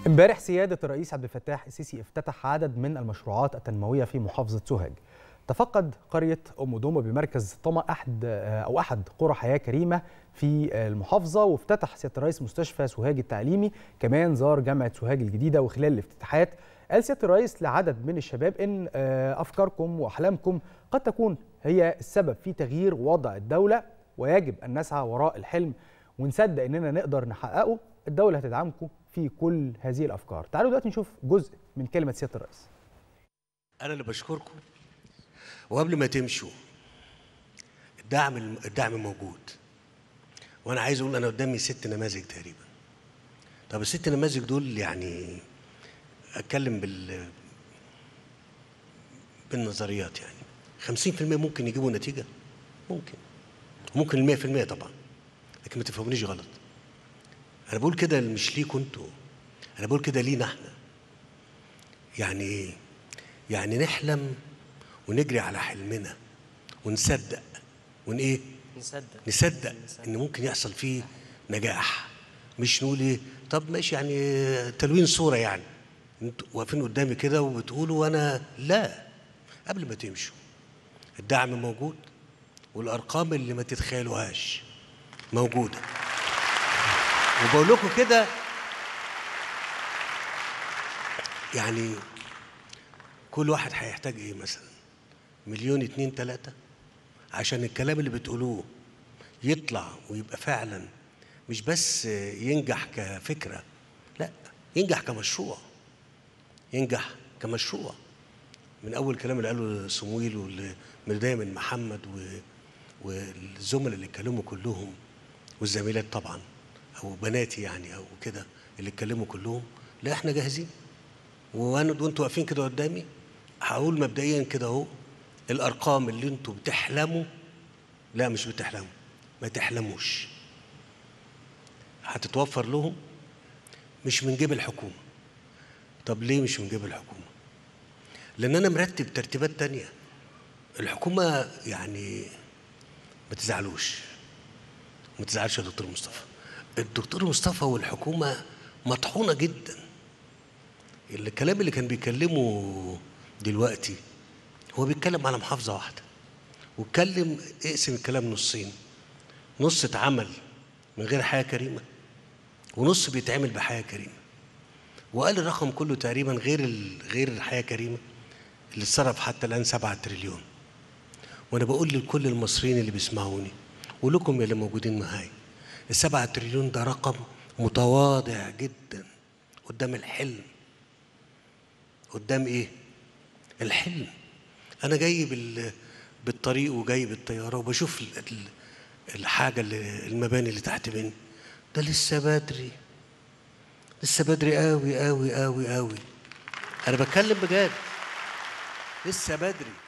امبارح سيادة الرئيس عبد الفتاح السيسي افتتح عدد من المشروعات التنموية في محافظة سوهاج. تفقد قرية أم دومة بمركز طما أحد أو أحد قرى حياة كريمة في المحافظة وافتتح سيادة الرئيس مستشفى سوهاج التعليمي، كمان زار جامعة سوهاج الجديدة وخلال الافتتاحات قال سيادة الرئيس لعدد من الشباب إن أفكاركم وأحلامكم قد تكون هي السبب في تغيير وضع الدولة ويجب أن نسعى وراء الحلم ونصدق إننا نقدر نحققه الدولة هتدعمكم في كل هذه الافكار تعالوا دلوقتي نشوف جزء من كلمه سياده الرئيس انا اللي بشكركم وقبل ما تمشوا الدعم الدعم موجود وانا عايز اقول انا قدامي ست نماذج تقريبا طب الست نماذج دول يعني اتكلم بال بالنظريات يعني 50% ممكن يجيبوا نتيجه ممكن ممكن 100% طبعا لكن ما تفهمونيش غلط انا بقول كده مش ليكوا انتوا انا بقول كده لينا احنا يعني ايه يعني نحلم ونجري على حلمنا ونصدق ون ايه نصدق نصدق ان ممكن يحصل فيه نجاح مش نقول ايه طب ماشي يعني تلوين صوره يعني انتوا واقفين قدامي كده وبتقولوا وانا لا قبل ما تمشوا الدعم موجود والارقام اللي ما تتخيلوهاش موجوده وبقول لكم كده يعني كل واحد هيحتاج ايه مثلا مليون اتنين تلاتة عشان الكلام اللي بتقولوه يطلع ويبقى فعلا مش بس ينجح كفكرة لا ينجح كمشروع ينجح كمشروع من أول كلام اللي قاله صمويل واللي من محمد والزملاء اللي اتكلموا كلهم والزميلات طبعا او بناتي يعني او كده اللي اتكلموا كلهم لا احنا جاهزين وانا وانتوا واقفين كده قدامي هقول مبدئيا كده اهو الارقام اللي انتوا بتحلموا لا مش بتحلموا ما تحلموش هتتوفر لهم مش من جيب الحكومه طب ليه مش من جيب الحكومه لان انا مرتب ترتيبات تانية الحكومه يعني ما تزعلوش ما تزعلش يا دكتور مصطفى الدكتور مصطفى والحكومة مطحونة جدا الكلام اللي كان بيكلمه دلوقتي هو بيتكلم على محافظة واحدة واتكلم اقسم الكلام نصين نص اتعمل من غير حياة كريمة ونص بيتعمل بحياة كريمة وقال الرقم كله تقريبا غير غير الحياة كريمة اللي اتصرف حتى الآن 7 تريليون وأنا بقول لكل المصريين اللي بيسمعوني ولكم اللي موجودين معايا السبعة تريليون ده رقم متواضع جدا قدام الحلم قدام ايه الحلم انا جاي بال بالطريق وجاي بالطياره وبشوف الحاجه اللي المباني اللي تحت مني ده لسه بدري لسه بدري قوي قوي قوي قوي انا بتكلم بجد لسه بدري